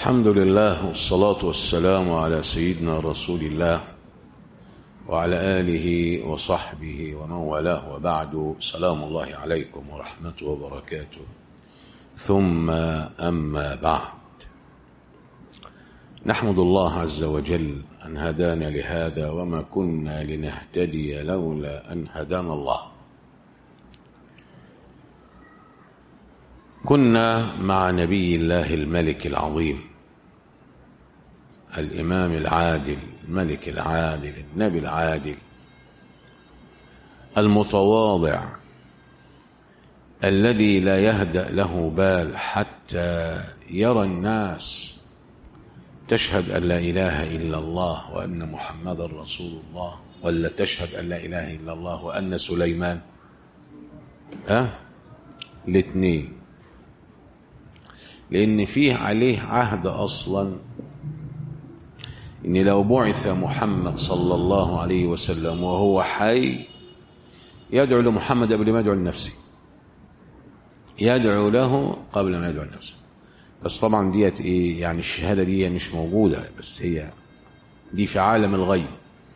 الحمد لله والصلاة والسلام على سيدنا رسول الله وعلى آله وصحبه ومن والاه وبعد سلام الله عليكم ورحمته وبركاته ثم أما بعد نحمد الله عز وجل أن هدانا لهذا وما كنا لنهتدي لولا أن هدانا الله كنا مع نبي الله الملك العظيم الإمام العادل الملك العادل النبي العادل المتواضع الذي لا يهدأ له بال حتى يرى الناس تشهد أن لا إله إلا الله وأن محمد رسول الله ولا تشهد أن لا إله إلا الله وأن سليمان ها الاثنين لأن فيه عليه عهد أصلا إن لو بعث محمد صلى الله عليه وسلم وهو حي يدعو لمحمد قبل ما يدعو لنفسه يدعو له قبل ما يدعو لنفسه بس طبعا ديت ايه يعني الشهاده دي مش موجوده بس هي دي في عالم الغيب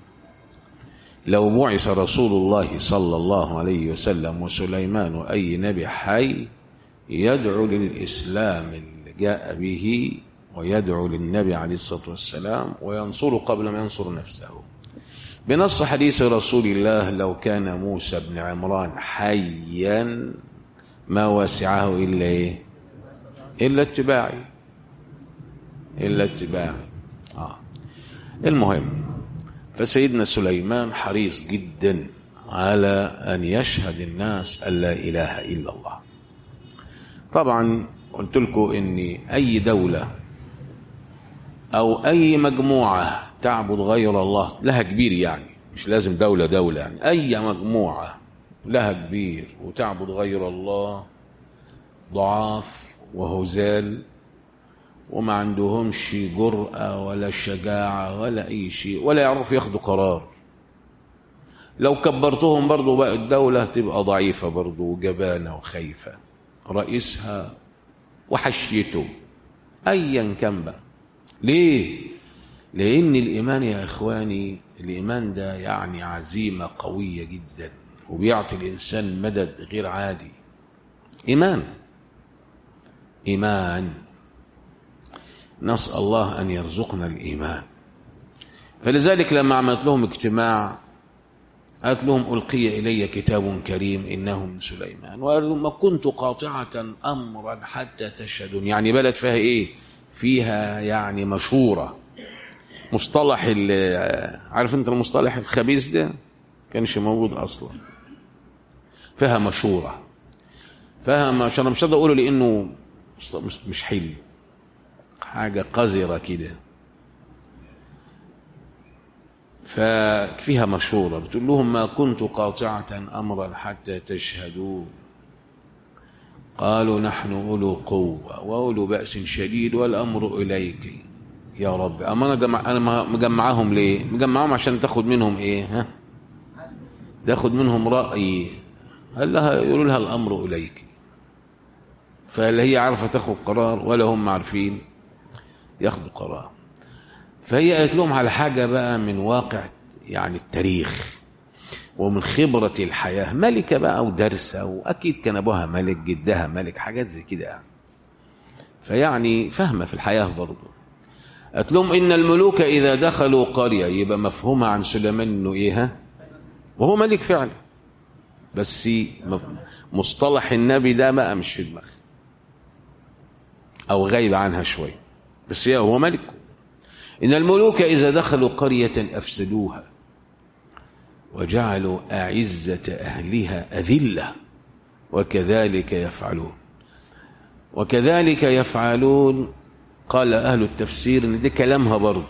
لو بعث رسول الله صلى الله عليه وسلم وسليمان واي نبي حي يدعو للاسلام اللي جاء به ويدعو للنبي عليه الصلاه والسلام وينصره قبل ما ينصر نفسه بنص حديث رسول الله لو كان موسى بن عمران حيا ما وسعه الا ايه إلا اتباعي إلا اتباعي آه. المهم فسيدنا سليمان حريص جدا على أن يشهد الناس أن لا إله إلا الله طبعا قلت لكم إن أي دولة أو أي مجموعة تعبد غير الله لها كبير يعني مش لازم دولة دولة يعني أي مجموعة لها كبير وتعبد غير الله ضعاف وهزال وما عندهمش جرأة ولا شجاعة ولا أي شيء ولا يعرفوا ياخدوا قرار لو كبرتهم برضو بقى الدولة تبقى ضعيفة برضو وجبانة وخايفة رئيسها وحشيته أيا كان بقى ليه؟ لأن الإيمان يا إخواني الإيمان ده يعني عزيمة قوية جدا وبيعطي الإنسان مدد غير عادي إيمان إيمان نسأل الله أن يرزقنا الإيمان فلذلك لما عملت لهم اجتماع قالت لهم ألقي إلي كتاب كريم إنه من سليمان وقالوا ما كنت قاطعة أمرا حتى تشهدون يعني بلد فيها إيه فيها يعني مشهورة مصطلح عارف انت المصطلح الخبيث ده كانش موجود أصلا فيها مشهورة فيها مش أنا مش هقدر أقوله لأنه مش مش حلو حاجة قذرة كده ففيها مشهورة بتقول لهم ما كنت قاطعة أمرا حتى تشهدوا قالوا نحن أولو قوة وأولو بأس شديد والأمر إليك يا رب أما أنا, جمع أنا مجمعهم ليه مجمعهم عشان تاخد منهم إيه ها تاخد منهم رأي قال لها يقولوا لها الأمر إليك فلا هي عارفه تاخد قرار ولا هم عارفين ياخدوا قرار فهي قالت لهم على حاجه بقى من واقع يعني التاريخ ومن خبره الحياه ملكه بقى ودارسه واكيد كان ابوها ملك جدها ملك حاجات زي كده يعني فيعني فاهمه في الحياه برضه قالت لهم ان الملوك اذا دخلوا قريه يبقى مفهومها عن سليمان انه ايه ها وهو ملك فعلا بس مصطلح النبي ده بقى مش في دماغه أو غايب عنها شوي بس هو ملك إن الملوك إذا دخلوا قرية أفسدوها وجعلوا أعزة أهلها أذلة وكذلك يفعلون وكذلك يفعلون قال أهل التفسير إن ده كلامها برضه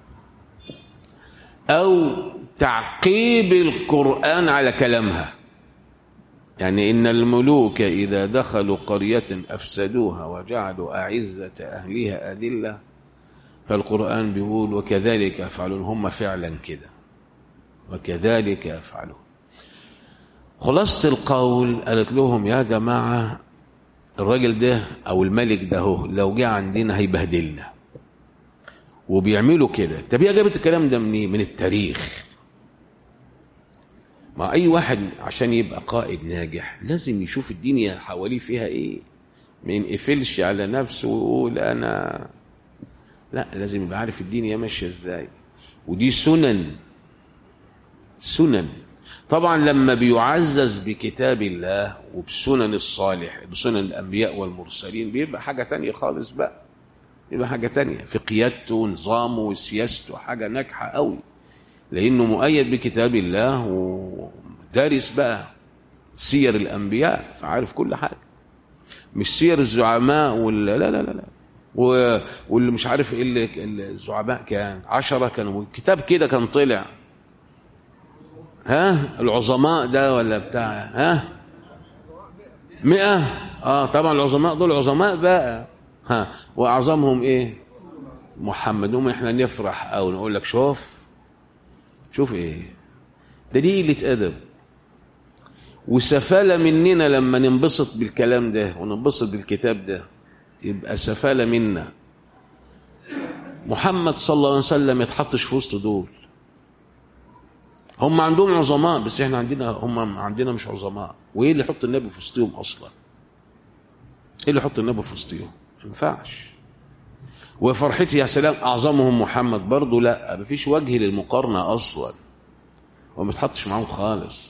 أو تعقيب القرآن على كلامها يعني إن الملوك إذا دخلوا قرية أفسدوها وجعلوا أعزة أهلها أذلة فالقرآن بيقول وكذلك يفعلون هم فعلا كده وكذلك يفعلون خلاصة القول قالت لهم يا جماعة الراجل ده أو الملك ده هو لو جه عندنا هيبهدلنا وبيعملوا كده طب هي جابت الكلام ده منين من التاريخ ما اي واحد عشان يبقى قائد ناجح لازم يشوف الدنيا حواليه فيها ايه ما ينقفلش على نفسه ويقول انا لا لازم يبقى عارف الدنيا ماشيه ازاي ودي سنن سنن طبعا لما بيعزز بكتاب الله وبسنن الصالح بسنن الانبياء والمرسلين بيبقى حاجه تانية خالص بقى يبقى حاجه تانية في قيادته ونظامه وسياسته حاجه ناجحه قوي لانه مؤيد بكتاب الله ودارس بقى سير الانبياء فعارف كل حاجه مش سير الزعماء ولا لا لا لا لا و- واللي مش عارف ايه اللي اللي الزعماء كان عشرة كانوا كتاب كده كان طلع ها العظماء ده ولا بتاع ها مئة اه طبعا العظماء دول عظماء بقى ها واعظمهم ايه محمد هم احنا نفرح او نقول لك شوف شوف ايه ده دي قله ادب وسفالة مننا لما ننبسط بالكلام ده وننبسط بالكتاب ده يبقى سفالة منا محمد صلى الله عليه وسلم يتحطش في وسط دول هم عندهم عظماء بس احنا عندنا هم عندنا مش عظماء وايه اللي يحط النبي في وسطهم اصلا ايه اللي يحط النبي في وسطهم ما ينفعش وفرحتي يا سلام اعظمهم محمد برضه لا مفيش وجه للمقارنه اصلا هو ما يتحطش معاهم خالص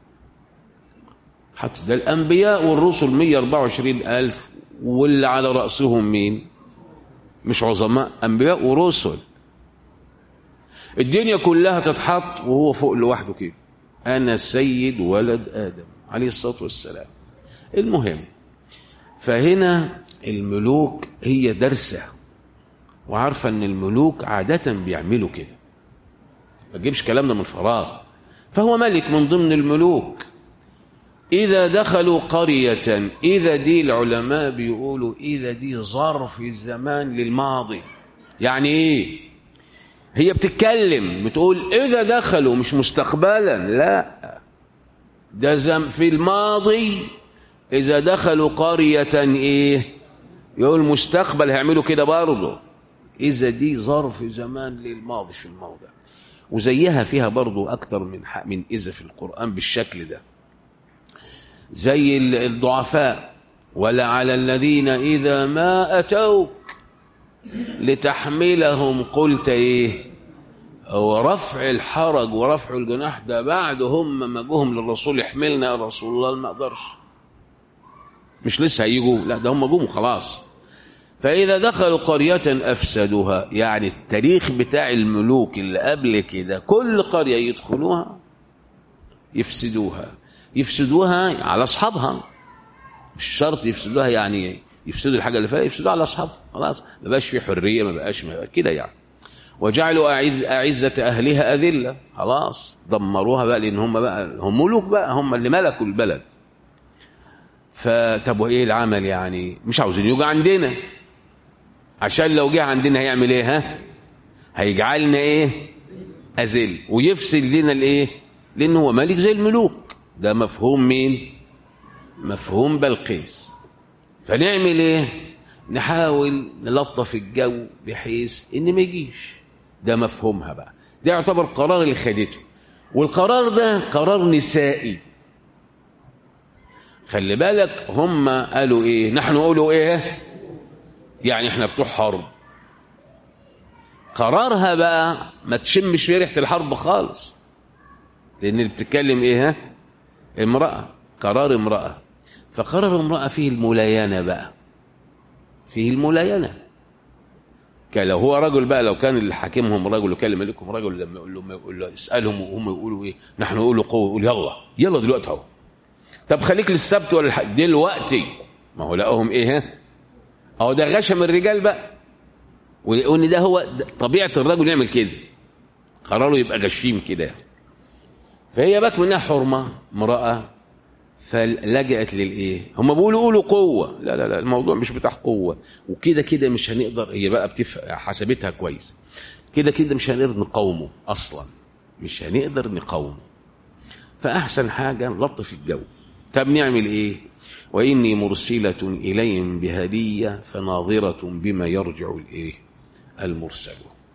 حتى ده الانبياء والرسل 124 الف واللي على راسهم مين مش عظماء انبياء ورسل الدنيا كلها تتحط وهو فوق لوحده كده انا سيد ولد ادم عليه الصلاه والسلام المهم فهنا الملوك هي درسه وعارفه ان الملوك عاده بيعملوا كده ما تجيبش كلامنا من فراغ فهو ملك من ضمن الملوك إذا دخلوا قرية إذا دي العلماء بيقولوا إذا دي ظرف الزمان للماضي يعني إيه هي بتتكلم بتقول إذا دخلوا مش مستقبلا لا ده زم في الماضي إذا دخلوا قرية إيه يقول مستقبل هيعملوا كده برضه إذا دي ظرف زمان للماضي في الموضع وزيها فيها برضه أكتر من ح- من إذا في القرآن بالشكل ده زي ال- الضعفاء ولا على الذين إذا ما أتوك لتحملهم قلت إيه ورفع الحرج ورفع الجناح ده بعد هم ما جوهم للرسول يحملنا يا رسول الله ما اقدرش مش لسه هيجوا لا ده هم جم خلاص فإذا دخلوا قرية أفسدوها يعني التاريخ بتاع الملوك اللي قبل كده كل قرية يدخلوها يفسدوها يفسدوها على أصحابها مش شرط يفسدوها يعني يفسدوا الحاجة اللي فيها يفسدوها على أصحابها خلاص ما بقاش في حرية ما بقاش ما بقاش كده يعني وجعلوا أعز أعزة أهلها أذلة خلاص دمروها بقى لأن هم بقى هم ملوك بقى هم اللي ملكوا البلد فطب وايه العمل يعني مش عاوزين يجوا عندنا عشان لو جه عندنا هيعمل ايه ها هيجعلنا ايه اذل ويفسد لنا الايه لان هو ملك زي الملوك ده مفهوم مين مفهوم بلقيس فنعمل ايه نحاول نلطف الجو بحيث ان ما يجيش ده مفهومها بقى ده يعتبر قرار اللي خدته والقرار ده قرار نسائي خلي بالك هم قالوا ايه نحن قولوا ايه يعني احنا بتوع حرب قرارها بقى ما تشمش في ريحه الحرب خالص لان اللي بتتكلم ايه ها امراه قرار امراه فقرار امراه فيه الملاينه بقى فيه الملاينه كان لو هو رجل بقى لو كان اللي حاكمهم رجل وكان ملكهم رجل لما يقول لهم يقول له اسالهم وهم يقولوا ايه نحن نقول قوه يقول يلا يلا دلوقتي اهو طب خليك للسبت ولا الح- دلوقتي ما هو لقاهم ايه ها اهو ده غشم الرجال بقى وان ده هو ده طبيعه الرجل يعمل كده قراره يبقى غشيم كده فهي بقى منها حرمه امراه فلجأت للايه هم بيقولوا قولوا قوه لا لا لا الموضوع مش بتاع قوه وكده كده مش هنقدر هي بقى بتف... حسبتها كويس كده كده مش هنقدر نقاومه اصلا مش هنقدر نقاومه فأحسن حاجة نلطف الجو طب نعمل إيه وإني مرسلة إليهم بهدية فناظرة بما يرجع الإيه المرسلون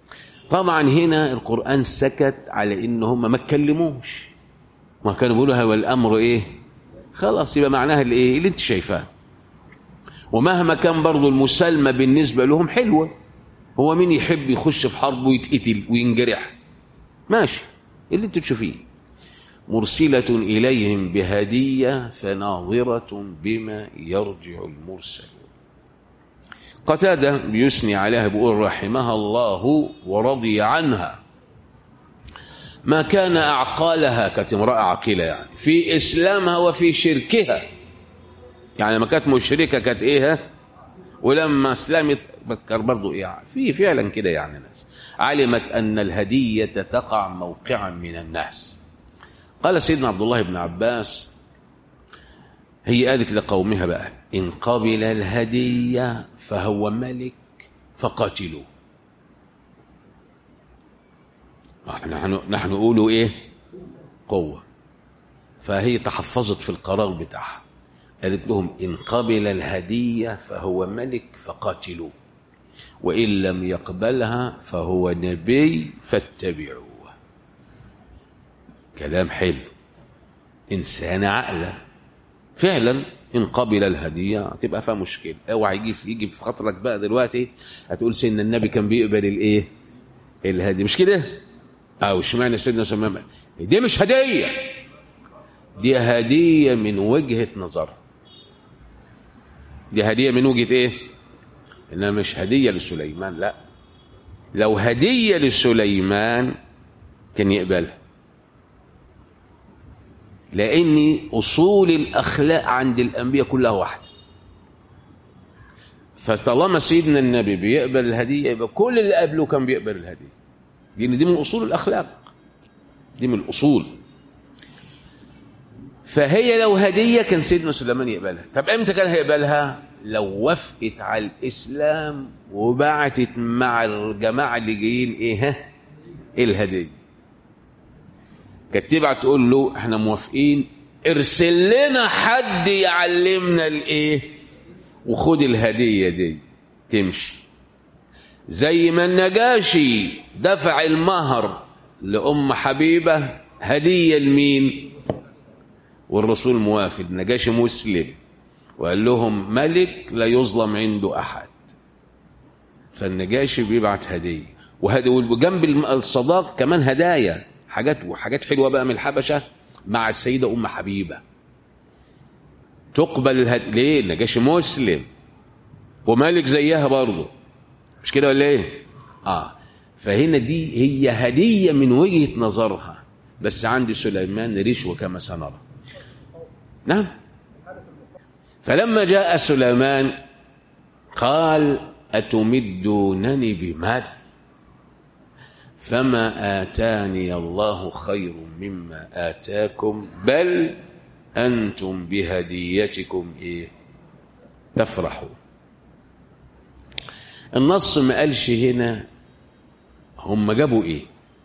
طبعا هنا القرآن سكت على إن هم ما اتكلموش ما كانوا بيقولوا هو الأمر إيه خلاص يبقى معناها الإيه اللي أنت شايفاه ومهما كان برضو المسالمة بالنسبة لهم حلوة هو مين يحب يخش في حرب ويتقتل وينجرح ماشي اللي انت تشوفيه مرسلة إليهم بهدية فناظرة بما يرجع المرسل قتادة بيثني عليها بيقول رحمها الله ورضي عنها ما كان أعقالها كانت امرأة عقيلة يعني في إسلامها وفي شركها يعني لما كانت مشركة كانت إيه ولما أسلمت بذكر برضو إيه في فعلا كده يعني ناس علمت أن الهدية تقع موقعا من الناس قال سيدنا عبد الله بن عباس هي قالت لقومها بقى إن قبل الهدية فهو ملك فقاتلوه نحن نحن نقول ايه قوة فهي تحفظت في القرار بتاعها قالت لهم إن قبل الهدية فهو ملك فقاتلوه وإن لم يقبلها فهو نبي فاتبعوه كلام حلو إنسان عقله فعلا إن قبل الهدية تبقى فيها مشكلة اوعى يجي في يجي في خاطرك بقى دلوقتي هتقول سيدنا النبي كان بيقبل الايه الهدية مش كده او اشمعنى سيدنا سلمان دي مش هدية دي هدية من وجهة نظر دي هدية من وجهة ايه انها مش هدية لسليمان لا لو هدية لسليمان كان يقبلها لأن أصول الأخلاق عند الأنبياء كلها واحدة فطالما سيدنا النبي بيقبل الهدية يبقى كل اللي قبله كان بيقبل الهدية لأن دي من أصول الأخلاق دي من الأصول فهي لو هدية كان سيدنا سليمان يقبلها طب امتى كان هيقبلها لو وافقت على الإسلام وبعتت مع الجماعة اللي جايين إيه ها الهدية كانت تبعت تقول له احنا موافقين ارسل لنا حد يعلمنا الايه وخد الهديه دي تمشي زي ما النجاشي دفع المهر لام حبيبه هديه لمين والرسول موافق النجاشي مسلم وقال لهم ملك لا يظلم عنده احد فالنجاشي بيبعت هديه وجنب الصداق كمان هدايا حاجات وحاجات حلوه بقى من الحبشه مع السيده ام حبيبه تقبل الهد... ليه النجاشي مسلم ومالك زيها برضه مش كده ولا ايه اه فهنا دي هي هديه من وجهه نظرها بس عند سليمان رشوه كما سنرى نعم فلما جاء سليمان قال اتمدونني بمال فما آتاني الله خير مما آتاكم بل أنتم بهديتكم إيه تفرحوا النص ما قالش هنا هم جابوا إيه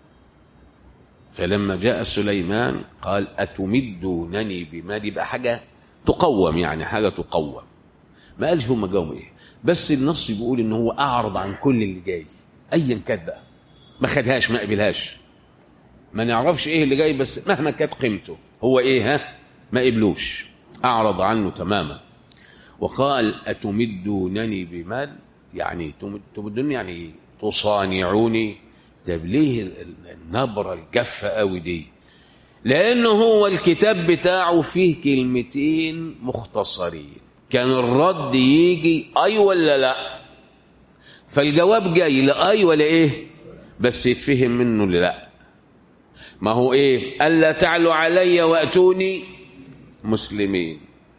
فلما جاء سليمان قال أتمدونني بمال يبقى حاجة تقوم يعني حاجة تقوم ما قالش هم جابوا إيه بس النص بيقول إن هو أعرض عن كل اللي جاي أيا كان بقى ما خدهاش ما قبلهاش ما نعرفش ايه اللي جاي بس مهما كانت قيمته هو ايه ها ما قبلوش اعرض عنه تماما وقال اتمدونني بمال يعني تمدوني يعني تصانعوني طب ليه النبره الجافه قوي دي لانه هو الكتاب بتاعه فيه كلمتين مختصرين كان الرد يجي اي ولا لا فالجواب جاي لا اي ولا ايه بس يتفهم منه لا ما هو ايه الا تعلوا علي واتوني مسلمين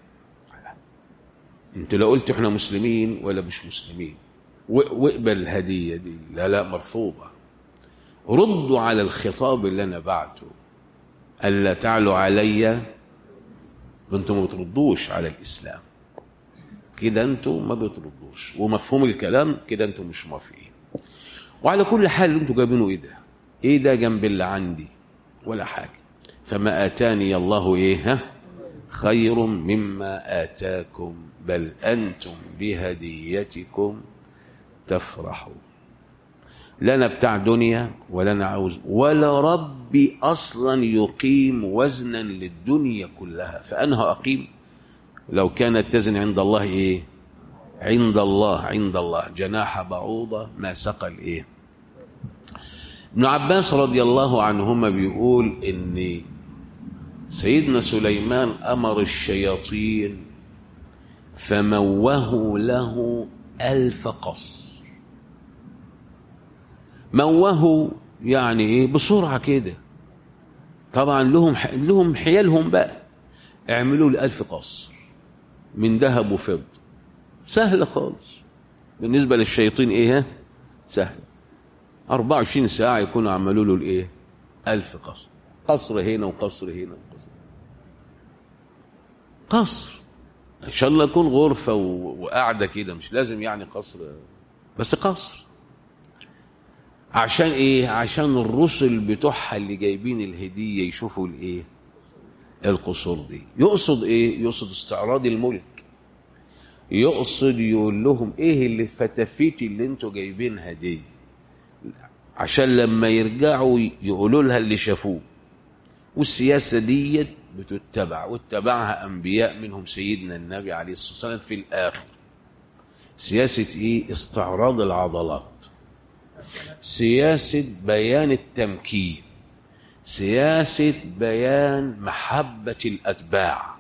انت لو قلت احنا مسلمين ولا مش مسلمين واقبل الهديه دي لا لا مرفوضه ردوا على الخطاب اللي انا بعته الا تعلوا علي انتم ما بتردوش على الاسلام كده انتم ما بتردوش ومفهوم الكلام كده انتم مش موافقين وعلى كل حال اللي انتوا جايبينه ايه ده ايه ده جنب اللي عندي ولا حاجه فما اتاني الله ايه ها خير مما اتاكم بل انتم بهديتكم تفرحوا لا انا بتاع دنيا ولا انا عاوز ولا ربي اصلا يقيم وزنا للدنيا كلها فانا اقيم لو كانت تزن عند الله ايه عند الله عند الله جناح بعوضه ما سقى الايه ابن عباس رضي الله عنهما بيقول ان سيدنا سليمان امر الشياطين فموه له الف قصر موه يعني ايه بسرعه كده طبعا لهم لهم حيالهم بقى اعملوا لي ألف قصر من ذهب وفضه سهل خالص بالنسبه للشياطين ايه سهل 24 ساعه يكونوا عملوا له الايه ألف قصر قصر هنا وقصر هنا وقصر قصر ان شاء الله يكون غرفه وقاعده كده مش لازم يعني قصر بس قصر عشان ايه عشان الرسل بتوعها اللي جايبين الهديه يشوفوا الايه القصور دي يقصد ايه يقصد استعراض الملك يقصد يقول لهم ايه اللي فتافيتي اللي انتوا جايبينها دي عشان لما يرجعوا يقولوا لها اللي شافوه والسياسه ديت بتتبع واتبعها انبياء منهم سيدنا النبي عليه الصلاه والسلام في الاخر سياسه ايه استعراض العضلات سياسه بيان التمكين سياسه بيان محبه الاتباع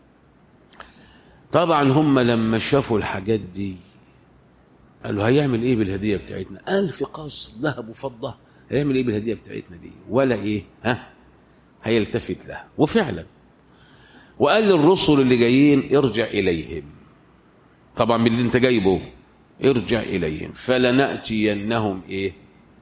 طبعا هم لما شافوا الحاجات دي قالوا هيعمل ايه بالهديه بتاعتنا ألف قصر ذهب وفضه هيعمل ايه بالهديه بتاعتنا دي ولا ايه ها هيلتفت لها وفعلا وقال للرسل اللي جايين ارجع اليهم طبعا من اللي انت جايبه ارجع اليهم فلناتينهم ايه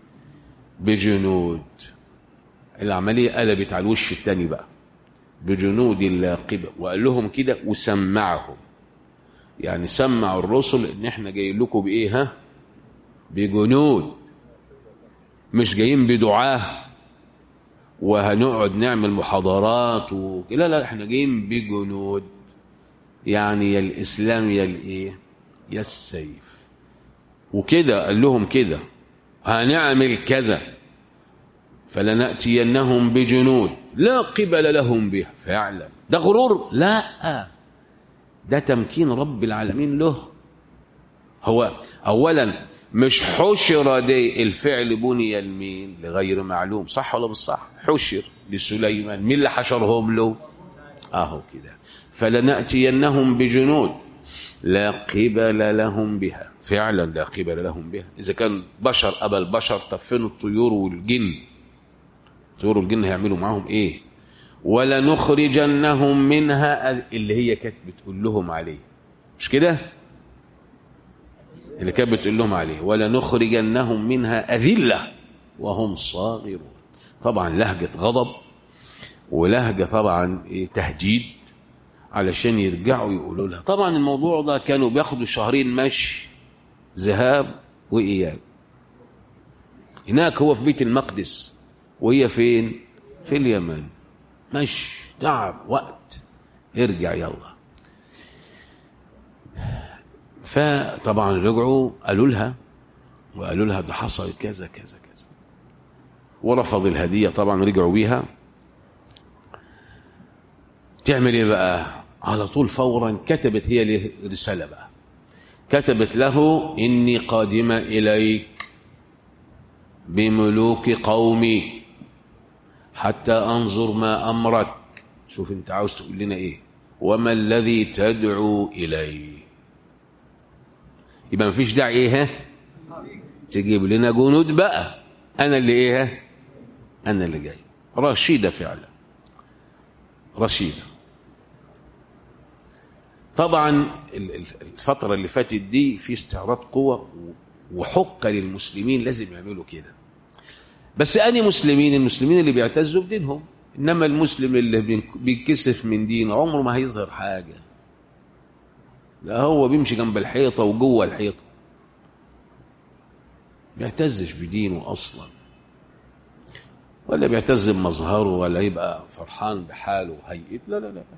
بجنود العمليه قلبت على الوش الثاني بقى بجنود لا قبل وقال لهم كده وسمعهم يعني سمع الرسل ان احنا جايين لكم بايه ها بجنود مش جايين بدعاه وهنقعد نعمل محاضرات و... لا لا احنا جايين بجنود يعني يا الاسلام يا الايه يا السيف وكده قال لهم كده هنعمل كذا فلناتينهم بجنود لا قبل لهم به فعلا ده غرور لا ده تمكين رب العالمين له هو اولا مش حشر دي الفعل بني لمين لغير معلوم صح ولا مش صح حشر لسليمان مين اللي حشرهم له اهو كده فلناتينهم بجنود لا قبل لهم بها فعلا لا قبل لهم بها اذا كان بشر ابى البشر طب فين الطيور والجن الطيور والجن هيعملوا معاهم ايه ولنخرجنهم منها اللي هي كانت بتقول لهم عليه مش كده اللي كانت بتقول لهم عليه ولنخرجنهم منها أذلة وهم صاغرون طبعا لهجة غضب ولهجة طبعا تهديد علشان يرجعوا يقولوا لها طبعا الموضوع ده كانوا بياخدوا شهرين مشي ذهاب وإياب هناك هو في بيت المقدس وهي فين في اليمن مش تعب وقت ارجع يلا فطبعا رجعوا قالوا لها وقالوا لها ده حصل كذا كذا كذا ورفض الهديه طبعا رجعوا بيها تعمل ايه بقى على طول فورا كتبت هي له رساله بقى كتبت له اني قادمه اليك بملوك قومي حتى انظر ما امرك شوف انت عاوز تقول لنا ايه وما الذي تدعو اليه يبقى مفيش داعي ايه ها تجيب لنا جنود بقى انا اللي ايه ها انا اللي جاي رشيده فعلا رشيده طبعا الفتره اللي فاتت دي في استعراض قوه وحق للمسلمين لازم يعملوا كده بس أني مسلمين المسلمين اللي بيعتزوا بدينهم إنما المسلم اللي بينكسف من دينه عمره ما هيظهر حاجة ده هو بيمشي جنب الحيطة وجوه الحيطة بيعتزش بدينه أصلا ولا بيعتز بمظهره ولا يبقى فرحان بحاله وهيئة لا لا لا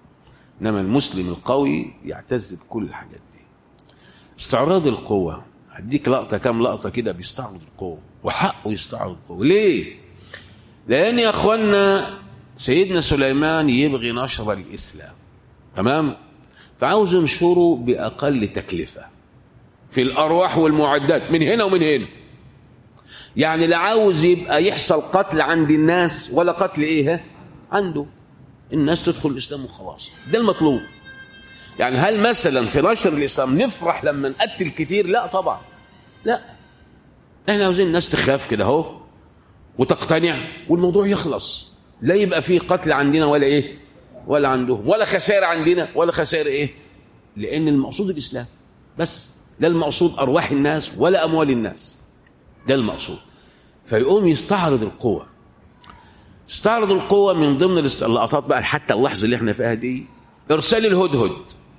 إنما المسلم القوي يعتز بكل الحاجات دي استعراض القوة هديك لقطة كام لقطة كده بيستعرض القوة وحقه يستعرض القوة ليه؟ لأن يا أخوانا سيدنا سليمان يبغي نشر الإسلام تمام؟ فعاوز ينشره بأقل تكلفة في الأرواح والمعدات من هنا ومن هنا يعني لا عاوز يبقى يحصل قتل عند الناس ولا قتل ايه عنده الناس تدخل الاسلام وخلاص ده المطلوب يعني هل مثلا في نشر الاسلام نفرح لما نقتل كتير لا طبعا لا احنا عاوزين الناس تخاف كده اهو وتقتنع والموضوع يخلص لا يبقى فيه قتل عندنا ولا ايه ولا عندهم ولا خسائر عندنا ولا خسائر ايه لان المقصود الاسلام بس لا المقصود ارواح الناس ولا اموال الناس ده المقصود فيقوم يستعرض القوة استعرض القوة من ضمن اللقطات بقى حتى اللحظة اللي احنا فيها دي ارسال الهدهد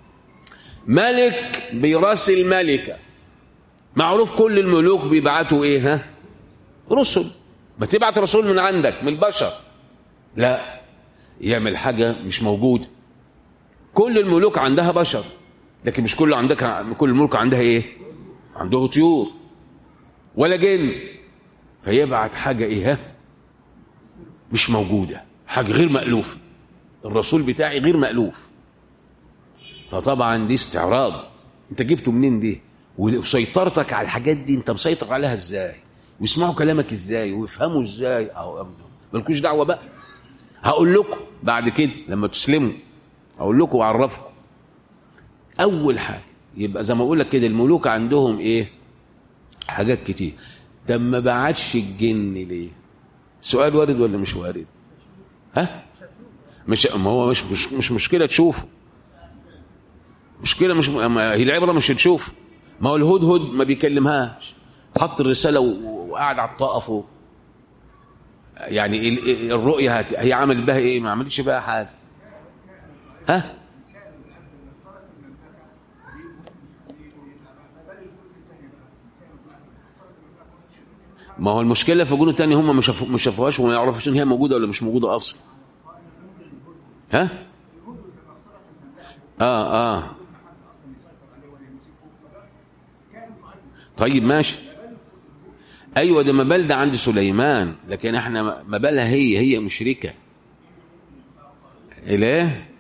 ملك بيراسل ملكة معروف كل الملوك بيبعتوا ايه ها رسل ما تبعت رسول من عندك من البشر لا يعمل حاجة مش موجودة كل الملوك عندها بشر لكن مش كل عندك كل الملوك عندها ايه عنده طيور ولا جن فيبعت حاجة إيه ها؟ مش موجودة حاجة غير مألوفة الرسول بتاعي غير مألوف فطبعا دي استعراض انت جبته منين دي وسيطرتك على الحاجات دي انت مسيطر عليها ازاي ويسمعوا كلامك ازاي ويفهموا ازاي او مالكوش دعوه بقى هقول لكم بعد كده لما تسلموا هقول لكم واعرفكم اول حاجه يبقى زي ما اقول لك كده الملوك عندهم ايه حاجات كتير طب ما بعتش الجن ليه سؤال وارد ولا مش وارد ها مش ما هو مش مش, مش مشكله تشوفه مشكله مش هي العبره مش تشوف ما هو الهدهد ما بيكلمهاش حط الرساله وقعد على الطاقه فوق يعني الرؤيه هي عملت بها ايه ما عملتش بها حاجه ها ما هو المشكله في الجنود الثاني هم ما شافوهاش وما يعرفوش ان هي موجوده ولا مش موجوده اصلا ها اه اه طيب ماشي ايوه ده مبال ده عند سليمان لكن احنا مبالها هي هي مشركه اله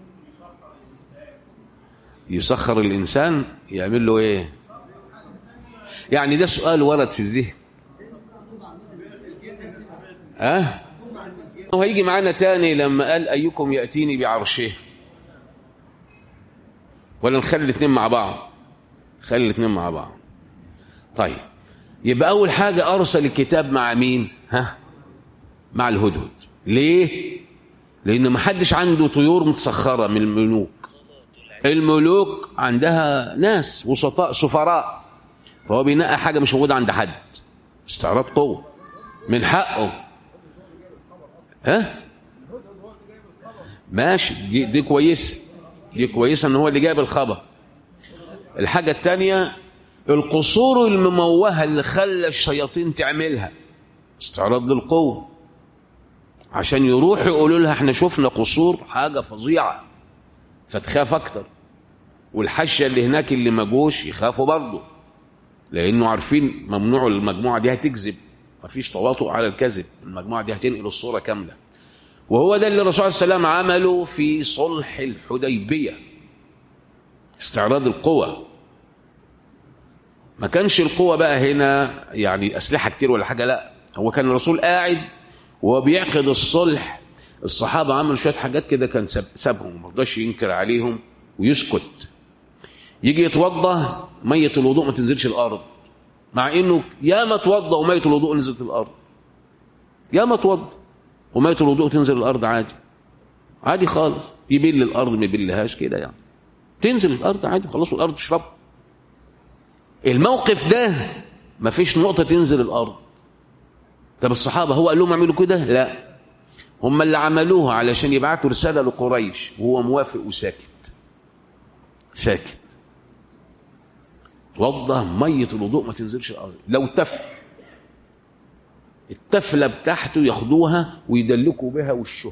يسخر الانسان يعمل له ايه يعني ده سؤال ورد في الذهن ها أه؟ وهيجي معانا تاني لما قال أيكم يأتيني بعرشه ولا نخلي الاثنين مع بعض خلي الاثنين مع بعض طيب يبقى أول حاجة أرسل الكتاب مع مين ها مع الهدهد ليه لأن ما حدش عنده طيور متسخرة من الملوك الملوك عندها ناس وسطاء سفراء فهو بينقى حاجة مش موجودة عند حد استعراض قوة من حقه ها ماشي دي, دي كويسه دي كويسه ان هو اللي جايب الخبر الحاجه الثانيه القصور المموهه اللي خلى الشياطين تعملها استعراض للقوه عشان يروحوا يقولوا لها احنا شفنا قصور حاجه فظيعه فتخاف اكتر والحشه اللي هناك اللي ما جوش يخافوا برضه لانه عارفين ممنوع المجموعه دي هتكذب مفيش تواطؤ على الكذب المجموعة دي هتنقل الصورة كاملة وهو ده اللي الرسول عليه السلام عمله في صلح الحديبية استعراض القوة ما كانش القوة بقى هنا يعني أسلحة كتير ولا حاجة لا هو كان الرسول قاعد وهو بيعقد الصلح الصحابة عملوا شوية حاجات كده كان سابهم ما رضاش ينكر عليهم ويسكت يجي يتوضى مية الوضوء ما تنزلش الأرض مع انه يا ما توضى وميه الوضوء نزلت الارض يا ما توضى وميه الوضوء تنزل الارض عادي عادي خالص يبل الارض ما يبلهاش كده يعني تنزل الارض عادي خلاص الارض تشرب الموقف ده ما فيش نقطه تنزل الارض طب الصحابه هو قال لهم اعملوا كده لا هم اللي عملوها علشان يبعتوا رساله لقريش وهو موافق وساكت ساكت توضى مية الوضوء ما تنزلش الأرض لو تف التفلة بتاعته ياخدوها ويدلكوا بها وشهم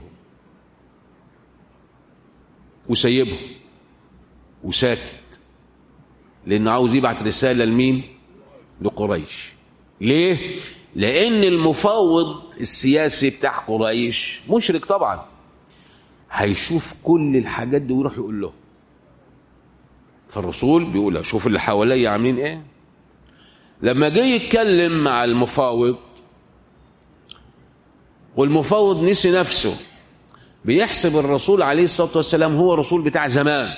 وسيبهم وساكت لأنه عاوز يبعت رسالة لمين لقريش ليه لان المفوض السياسي بتاع قريش مشرك طبعا هيشوف كل الحاجات دي ويروح يقول له فالرسول بيقول شوف اللي حواليا عاملين ايه لما جه يتكلم مع المفاوض والمفاوض نسي نفسه بيحسب الرسول عليه الصلاة والسلام هو رسول بتاع زمان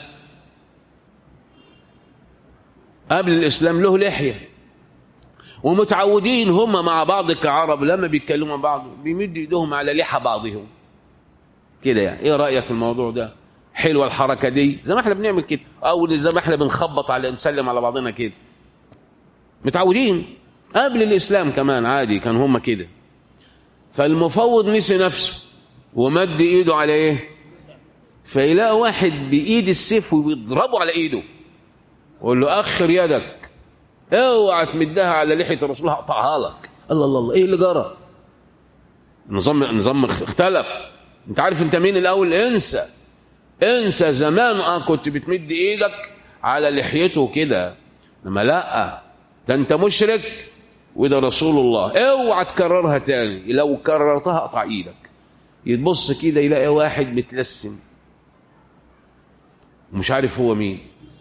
قبل الإسلام له لحية ومتعودين هم مع بعض كعرب لما بيتكلموا مع بعض بيمدوا ايدهم على لحى بعضهم كده يعني ايه رأيك في الموضوع ده حلوة الحركة دي زي ما احنا بنعمل كده او زي ما احنا بنخبط على نسلم على بعضنا كده متعودين قبل الإسلام كمان عادي كان هم كده فالمفوض نسي نفسه ومد ايده على ايه فيلاقي واحد بايد السيف ويضربه على ايده ويقول له اخر يدك اوعى تمدها على لحيه الرسول هقطعها لك الله الله الله ايه اللي جرى نظام نظام اختلف انت عارف انت مين الاول انسى انسى زمان اه كنت بتمد ايدك على لحيته كده لما لا ده انت مشرك وده رسول الله اوعى تكررها تاني لو كررتها اقطع ايدك يتبص كده يلاقي واحد متلسم ومش عارف هو مين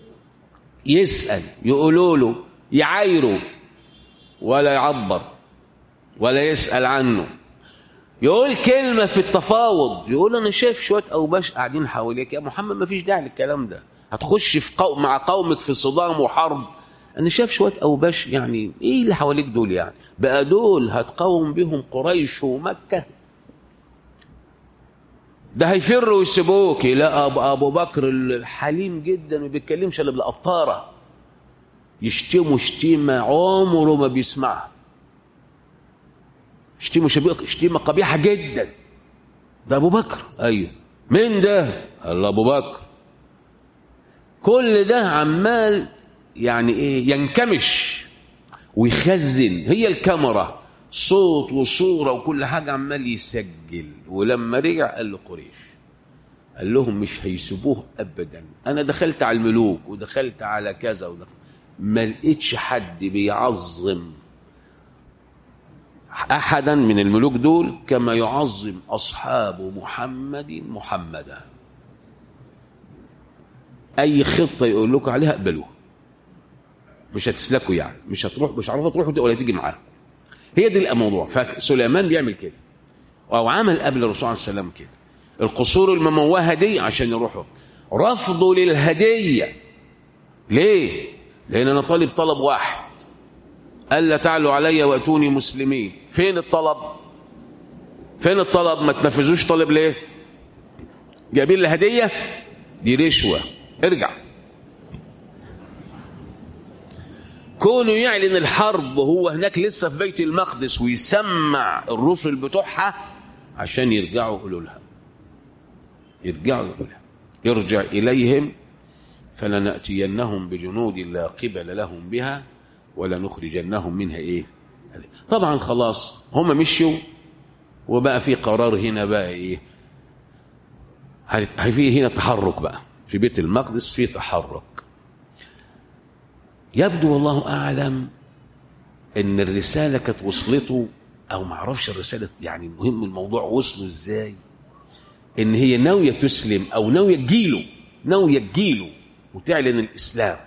يسأل يقولوا له يعايره ولا يعبر ولا يسأل عنه يقول كلمة في التفاوض يقول أنا شايف شوية أوباش قاعدين حواليك يا محمد ما فيش داعي للكلام ده هتخش في قو... مع قومك في صدام وحرب أنا شايف شوية أوباش يعني إيه اللي حواليك دول يعني بقى دول هتقاوم بهم قريش ومكة ده هيفروا ويسيبوك لا أبو, أبو بكر الحليم جدا ما بيتكلمش إلا بالقطارة يشتموا شتيمة عمره ما بيسمعها شتيمه شتيمة قبيحة جدا ده أبو بكر أيوه مين ده؟ قال أبو بكر كل ده عمال يعني إيه ينكمش ويخزن هي الكاميرا صوت وصورة وكل حاجة عمال يسجل ولما رجع قال لقريش قال لهم مش هيسيبوه أبدا أنا دخلت على الملوك ودخلت على كذا ودخلت ما لقيتش حد بيعظم احدا من الملوك دول كما يعظم اصحاب محمد محمدا اي خطه يقول لكم عليها اقبلوها مش هتسلكوا يعني مش هتروح مش عارفه تروحوا ولا تيجي معاهم هي دي الموضوع فسليمان بيعمل كده او عمل قبل الرسول عليه السلام كده القصور المموهه دي عشان يروحوا رفضوا للهديه ليه لان انا طالب طلب واحد ألا تعلوا علي وأتوني مسلمين فين الطلب فين الطلب ما تنفذوش طلب ليه جايبين لي هدية دي رشوة ارجع كونه يعلن الحرب وهو هناك لسه في بيت المقدس ويسمع الرسل بتوعها عشان يرجعوا يقولوا لها يرجعوا يقولوا لها ارجع إليهم فلنأتينهم بجنود لا قبل لهم بها ولنخرجنهم منها ايه طبعا خلاص هم مشوا وبقى في قرار هنا بقى ايه في هنا تحرك بقى في بيت المقدس في تحرك يبدو والله اعلم ان الرساله كانت وصلته او ما اعرفش الرساله يعني مهم الموضوع وصله ازاي ان هي ناويه تسلم او ناويه تجيله ناويه تجيله وتعلن الاسلام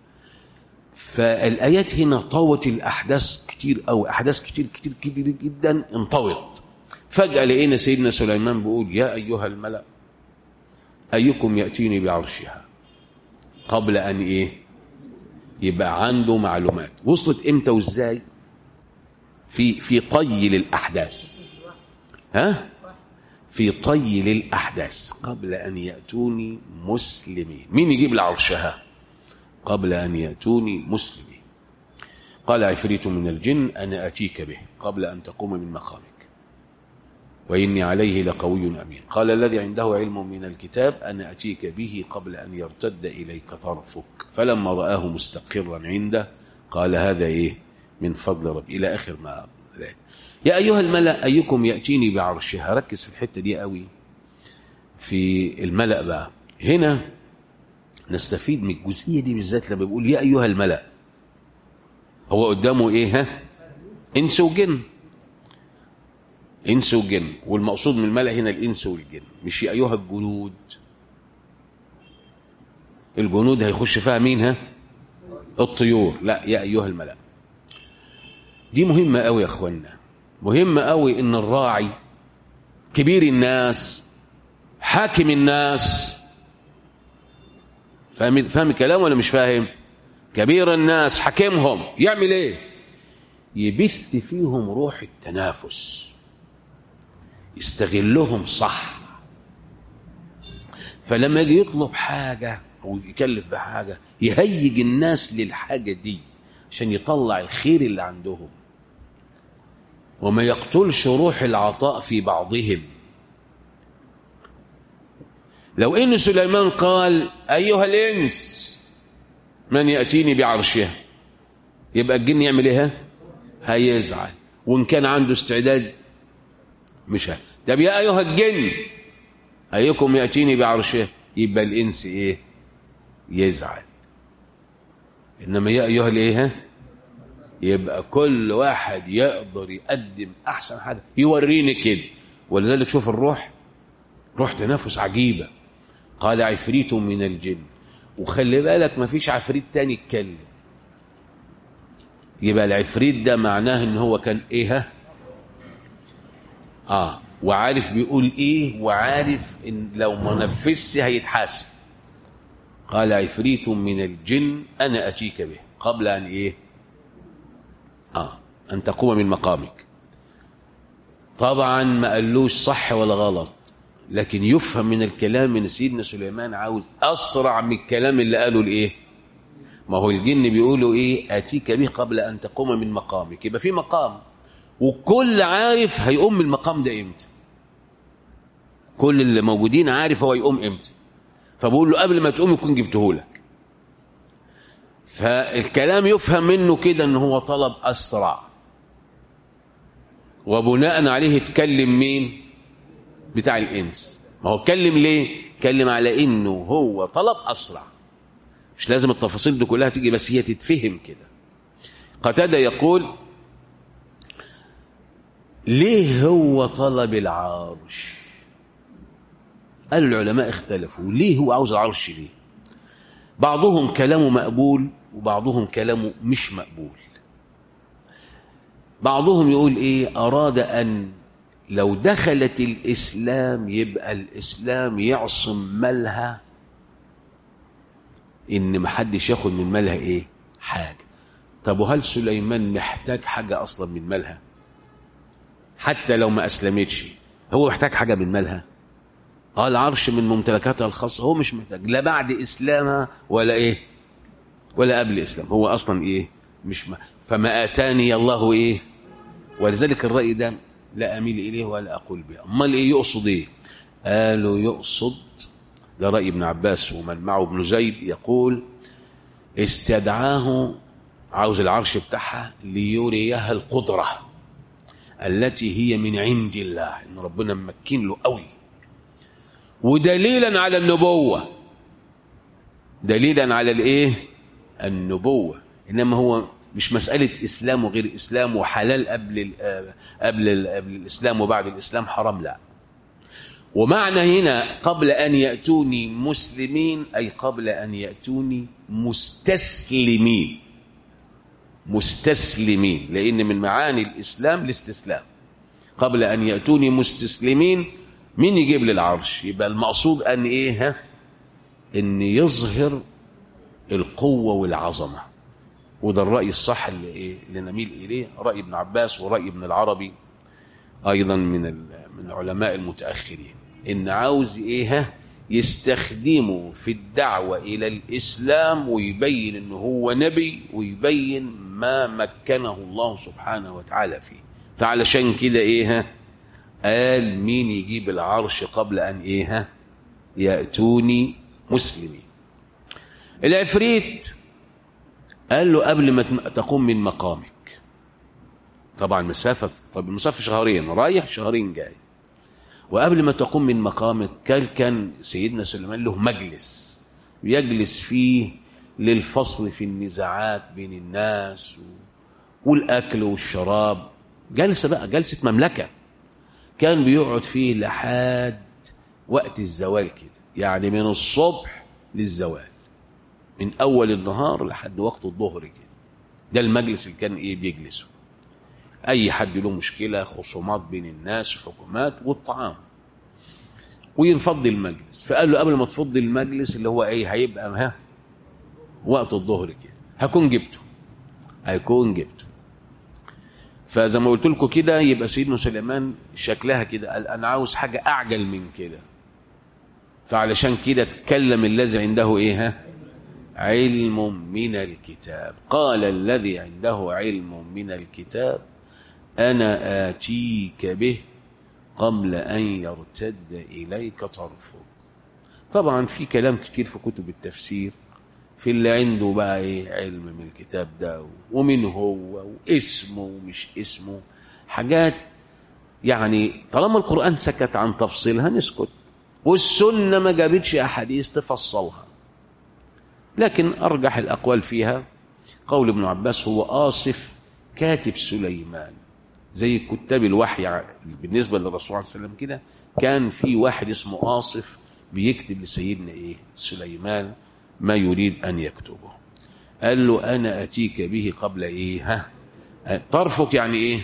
فالآيات هنا طوت الأحداث كتير أو أحداث كتير كتير كتير جدا انطوت فجأة لقينا سيدنا سليمان بيقول يا أيها الملأ أيكم يأتيني بعرشها قبل أن إيه يبقى عنده معلومات وصلت إمتى وإزاي في في طي للأحداث ها في طي للأحداث قبل أن يأتوني مسلمين مين يجيب لعرشها قبل أن يأتوني مسلمين قال عفريت من الجن أنا أتيك به قبل أن تقوم من مقامك وإني عليه لقوي أمين قال الذي عنده علم من الكتاب أنا أتيك به قبل أن يرتد إليك طرفك فلما رآه مستقرا عنده قال هذا إيه من فضل ربي إلى آخر ما يا أيها الملأ أيكم يأتيني بعرشها ركز في الحتة دي قوي في الملأ بقى هنا نستفيد من الجزئيه دي بالذات لما بيقول يا ايها الملا هو قدامه ايه ها انس وجن انس وجن والمقصود من الملأ هنا الانس والجن مش يا ايها الجنود الجنود هيخش فيها مين ها الطيور لا يا ايها الملأ دي مهمة قوي يا اخوانا مهمة قوي ان الراعي كبير الناس حاكم الناس فاهم فاهم الكلام ولا مش فاهم كبير الناس حاكمهم يعمل ايه يبث فيهم روح التنافس يستغلهم صح فلما يجي يطلب حاجة أو يكلف بحاجة يهيج الناس للحاجة دي عشان يطلع الخير اللي عندهم وما يقتلش روح العطاء في بعضهم لو ان سليمان قال ايها الانس من ياتيني بعرشها يبقى الجن يعمل ايه هيزعل وان كان عنده استعداد مش ه... طب يا ايها الجن ايكم ياتيني بعرشه يبقى الانس ايه يزعل انما يا ايها الايه يبقى كل واحد يقدر يقدم احسن حاجه يوريني كده ولذلك شوف الروح روح تنافس عجيبه قال عفريت من الجن وخلي بالك ما فيش عفريت تاني يتكلم يبقى العفريت ده معناه ان هو كان ايه ها اه وعارف بيقول ايه وعارف ان لو ما نفذش هيتحاسب قال عفريت من الجن انا اتيك به قبل ان ايه اه ان تقوم من مقامك طبعا ما قالوش صح ولا غلط لكن يفهم من الكلام ان سيدنا سليمان عاوز اسرع من الكلام اللي قاله الايه ما هو الجن بيقولوا ايه اتيك به قبل ان تقوم من مقامك يبقى في مقام وكل عارف هيقوم من المقام ده امتى كل اللي موجودين عارف هو يقوم امتى فبقول له قبل ما تقوم يكون جبته لك فالكلام يفهم منه كده ان هو طلب اسرع وبناء عليه اتكلم مين بتاع الانس ما هو اتكلم ليه اتكلم على انه هو طلب اسرع مش لازم التفاصيل دي كلها تيجي بس هي تتفهم كده قتادة يقول ليه هو طلب العرش قال العلماء اختلفوا ليه هو عاوز العرش ليه بعضهم كلامه مقبول وبعضهم كلامه مش مقبول بعضهم يقول ايه اراد ان لو دخلت الاسلام يبقى الاسلام يعصم مالها ان محدش ياخد من مالها ايه حاجه طب وهل سليمان محتاج حاجه اصلا من مالها حتى لو ما اسلمتش هو محتاج حاجه من مالها اه العرش من ممتلكاتها الخاصه هو مش محتاج لا بعد اسلامها ولا ايه ولا قبل الاسلام هو اصلا ايه مش ما فما اتاني الله ايه ولذلك الراي ده لا اميل اليه ولا اقول به امال ايه يقصد ايه قالوا يقصد ده راي ابن عباس ومن معه ابن زيد يقول استدعاه عاوز العرش بتاعها ليريها القدره التي هي من عند الله ان ربنا ممكن له قوي ودليلا على النبوه دليلا على الايه النبوه انما هو مش مساله اسلام وغير اسلام وحلال قبل ال قبل ال قبل الاسلام وبعد الاسلام حرام لا ومعنى هنا قبل ان ياتوني مسلمين اي قبل ان ياتوني مستسلمين مستسلمين لان من معاني الاسلام الاستسلام قبل ان ياتوني مستسلمين مين يجيب لي العرش يبقى المقصود ان ايه ها ان يظهر القوه والعظمه وده الراي الصح اللي ايه اللي نميل اليه راي ابن عباس وراي ابن العربي ايضا من من العلماء المتاخرين ان عاوز ايه ها يستخدمه في الدعوه الى الاسلام ويبين ان هو نبي ويبين ما مكنه الله سبحانه وتعالى فيه فعلشان كده ايه ها قال مين يجيب العرش قبل ان ايه ها ياتوني مسلمين العفريت قال له قبل ما تقوم من مقامك طبعا مسافة طب المسافة شهرين رايح شهرين جاي وقبل ما تقوم من مقامك كان كان سيدنا سليمان له مجلس يجلس فيه للفصل في النزاعات بين الناس والأكل والشراب جلسة بقى جلسة مملكة كان بيقعد فيه لحد وقت الزوال كده يعني من الصبح للزوال من أول النهار لحد وقت الظهر كده ده المجلس اللي كان إيه بيجلسه أي حد له مشكلة خصومات بين الناس حكومات والطعام وينفضي المجلس فقال له قبل ما تفضي المجلس اللي هو ايه هيبقى ها وقت الظهر كده هكون جبته هيكون جبته فزي ما قلت لكم كده يبقى سيدنا سليمان شكلها كده قال انا عاوز حاجه اعجل من كده فعلشان كده اتكلم الذي عنده ايه ها علم من الكتاب قال الذي عنده علم من الكتاب انا اتيك به قبل أن يرتد إليك طرفك طبعا في كلام كتير في كتب التفسير في اللي عنده بقى ايه علم من الكتاب ده ومن هو واسمه ومش اسمه حاجات يعني طالما القرآن سكت عن تفصيلها نسكت والسنة ما جابتش أحاديث تفصلها لكن أرجح الأقوال فيها قول ابن عباس هو آصف كاتب سليمان زي كتاب الوحي بالنسبة للرسول عليه السلام كده كان في واحد اسمه آصف بيكتب لسيدنا إيه سليمان ما يريد أن يكتبه قال له أنا أتيك به قبل إيه ها طرفك يعني إيه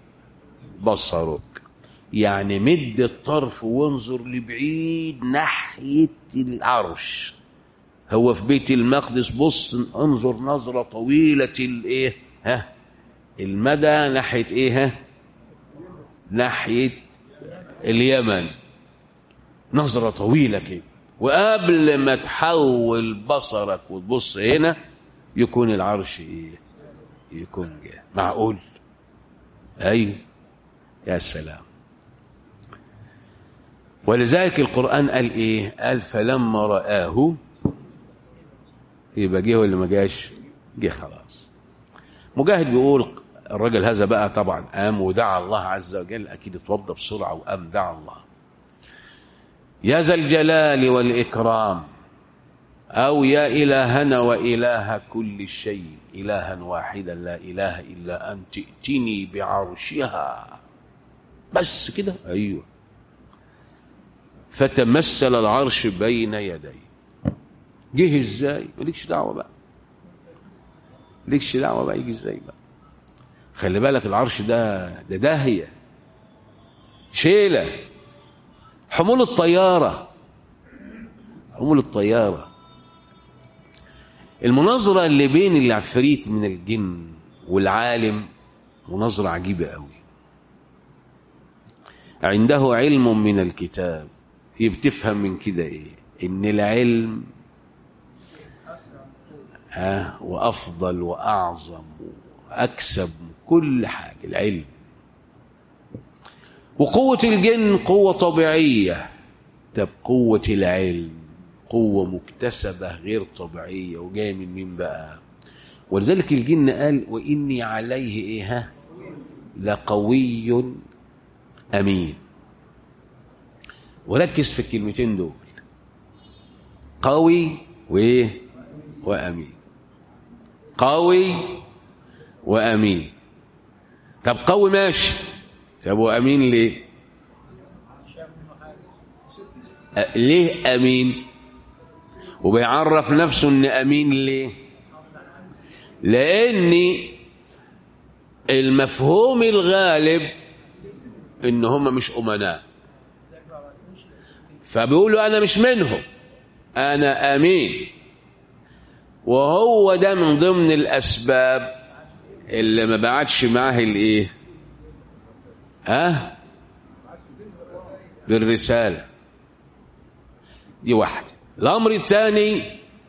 بصرك يعني مد الطرف وانظر لبعيد ناحية العرش هو في بيت المقدس بص انظر نظرة طويلة الايه ها المدى ناحية ايه ها ناحية اليمن نظرة طويلة كده وقبل ما تحول بصرك وتبص هنا يكون العرش ايه يكون جه معقول ايوه يا سلام ولذلك القرآن قال ايه قال فلما رآه يبقى جه ولا ما جاش جه خلاص مجاهد بيقول الراجل هذا بقى طبعا قام ودعا الله عز وجل اكيد اتوضى بسرعه وقام دعا الله يا ذا الجلال والاكرام او يا الهنا واله كل شيء الها واحدا لا اله الا انت ائتني بعرشها بس كده ايوه فتمثل العرش بين يديه جه ازاي مالكش دعوه بقى مالكش دعوه بقى يجي ازاي بقى خلي بالك العرش ده ده داهيه شيله حمول الطياره حمول الطياره المناظره اللي بين العفريت من الجن والعالم مناظره عجيبه قوي عنده علم من الكتاب بتفهم من كده ايه ان العلم ها وافضل واعظم واكسب كل حاجه العلم وقوه الجن قوه طبيعيه طب قوه العلم قوه مكتسبه غير طبيعيه وجايه من مين بقى ولذلك الجن قال واني عليه ايه ها لقوي امين وركز في الكلمتين دول قوي وايه وامين قوي وامين طب قوي ماشي طب وامين ليه أ- ليه امين وبيعرف نفسه ان امين ليه لان المفهوم الغالب ان هم مش امناء فبيقولوا انا مش منهم انا امين وهو ده من ضمن الاسباب اللي ما بعتش معاه الايه ها بالرساله دي واحده الامر الثاني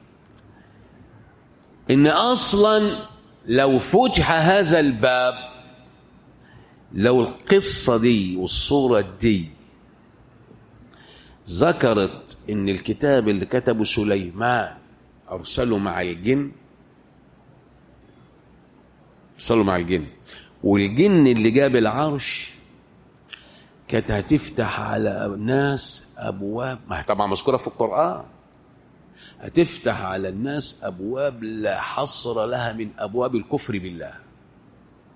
ان اصلا لو فتح هذا الباب لو القصه دي والصوره دي ذكرت ان الكتاب اللي كتبه سليمان ارسله مع الجن ارسله مع الجن والجن اللي جاب العرش كانت هتفتح على الناس ابواب ما هي طبعا مذكوره في القران هتفتح على الناس ابواب لا حصر لها من ابواب الكفر بالله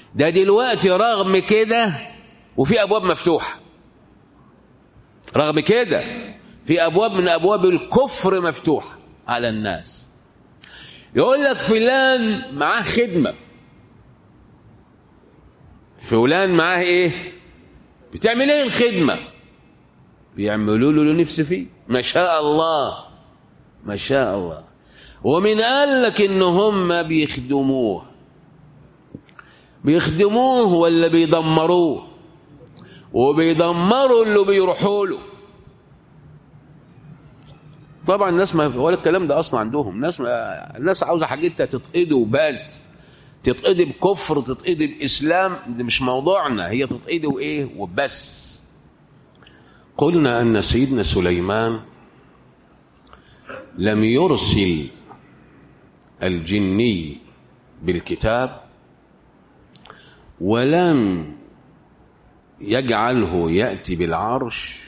ده دلوقتي رغم كده وفي ابواب مفتوحه رغم كده في ابواب من ابواب الكفر مفتوحه على الناس يقول لك فلان معاه خدمه فلان معاه ايه بتعمل ايه الخدمه بيعملوا له اللي نفسه فيه ما شاء الله ما شاء الله ومن قال لك ان هم بيخدموه بيخدموه ولا بيدمروه وبيدمروا اللي بيروحوا له طبعا الناس ما ولا الكلام ده اصلا عندهم الناس ما الناس عاوزه حاجتها تتقضي وبس تتقضي بكفر تتقضي باسلام ده مش موضوعنا هي تتقضي وايه وبس قلنا ان سيدنا سليمان لم يرسل الجني بالكتاب ولم يجعله ياتي بالعرش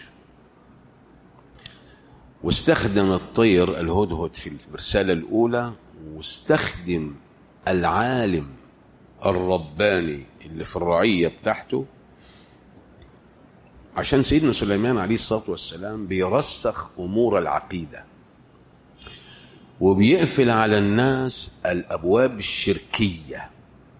واستخدم الطير الهدهد في الرساله الاولى واستخدم العالم الرباني اللي في الرعيه بتاعته عشان سيدنا سليمان عليه الصلاه والسلام بيرسخ امور العقيده وبيقفل على الناس الابواب الشركيه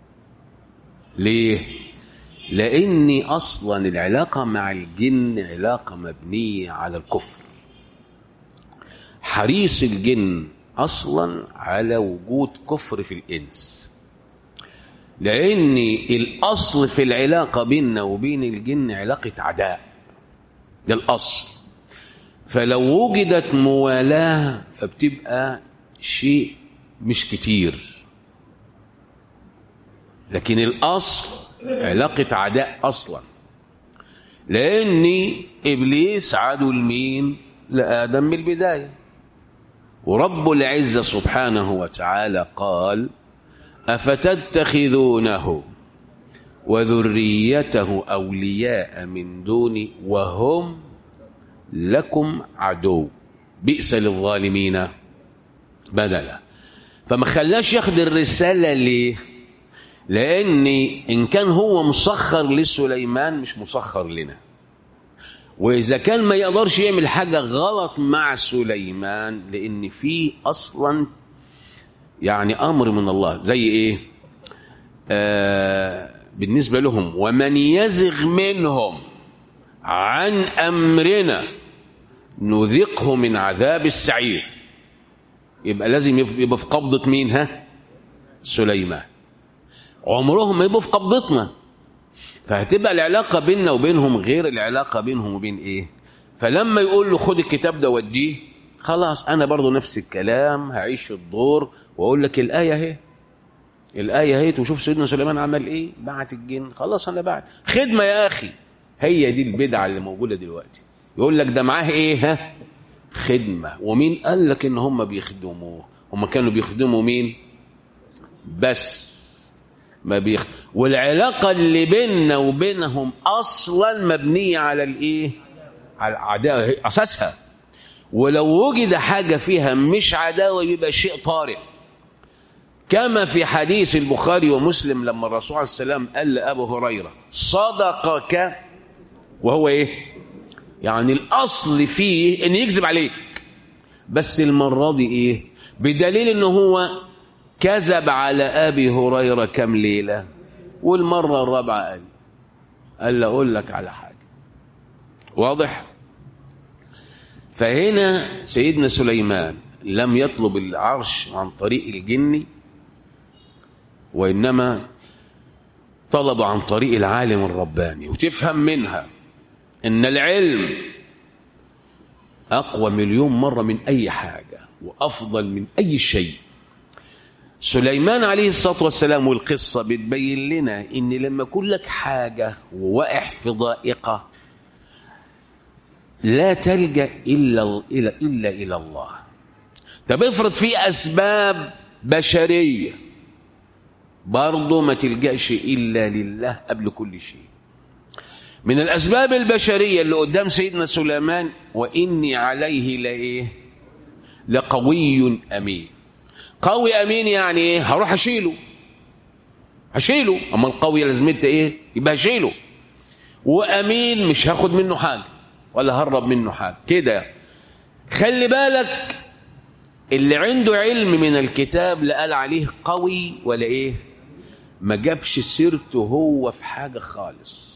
ليه لاني اصلا العلاقه مع الجن علاقه مبنيه على الكفر حريص الجن اصلا على وجود كفر في الانس لان الاصل في العلاقه بيننا وبين الجن علاقه عداء ده الاصل فلو وجدت موالاه فبتبقى شيء مش كتير لكن الاصل علاقه عداء اصلا لان ابليس عدو لمين لادم من البدايه ورب العزه سبحانه وتعالى قال افتتخذونه وذريته اولياء من دوني وهم لكم عدو بئس للظالمين بدلا فما خلاش ياخد الرساله ليه لان ان كان هو مسخر لسليمان مش مسخر لنا واذا كان ما يقدرش يعمل حاجه غلط مع سليمان لان في اصلا يعني امر من الله زي ايه آه بالنسبه لهم ومن يزغ منهم عن امرنا نذقه من عذاب السعير يبقى لازم يبقى في قبضه مين ها سليمان عمرهم ما يبقوا في قبضتنا فهتبقى العلاقه بيننا وبينهم غير العلاقه بينهم وبين ايه فلما يقول له خد الكتاب ده وديه خلاص انا برضو نفس الكلام هعيش الدور واقول لك الايه اهي الايه اهي وشوف سيدنا سليمان عمل ايه بعت الجن خلاص انا بعت خدمه يا اخي هي دي البدعه اللي موجوده دلوقتي يقول لك ده معاه ايه ها خدمه ومين قال لك ان هم بيخدموه هم كانوا بيخدموا مين بس ما بيخ... والعلاقة اللي بيننا وبينهم أصلا مبنية على الإيه؟ على العداوة أساسها ولو وجد حاجة فيها مش عداوة يبقى شيء طارئ كما في حديث البخاري ومسلم لما الرسول عليه السلام قال لأبو هريرة صدقك وهو إيه؟ يعني الأصل فيه إن يكذب عليك بس المرة دي إيه؟ بدليل إنه هو كذب على أبي هريرة كم ليلة والمرة الرابعة قال قال له أقول لك على حاجة واضح فهنا سيدنا سليمان لم يطلب العرش عن طريق الجن وإنما طلب عن طريق العالم الرباني وتفهم منها إن العلم أقوى مليون مرة من أي حاجة وأفضل من أي شيء سليمان عليه الصلاة والسلام والقصة بتبين لنا إن لما يكون لك حاجة وواقع في ضائقة لا تلجأ إلا إلى إلا إلى الله طب افرض في أسباب بشرية برضه ما تلجأش إلا لله قبل كل شيء من الأسباب البشرية اللي قدام سيدنا سليمان وإني عليه لإيه لقوي أمين قوي امين يعني ايه هروح اشيله هشيله اما القوي لازمتها ايه يبقى هشيله وامين مش هاخد منه حاجه ولا هرب منه حاجه كده خلي بالك اللي عنده علم من الكتاب لا قال عليه قوي ولا ايه ما جابش سيرته هو في حاجه خالص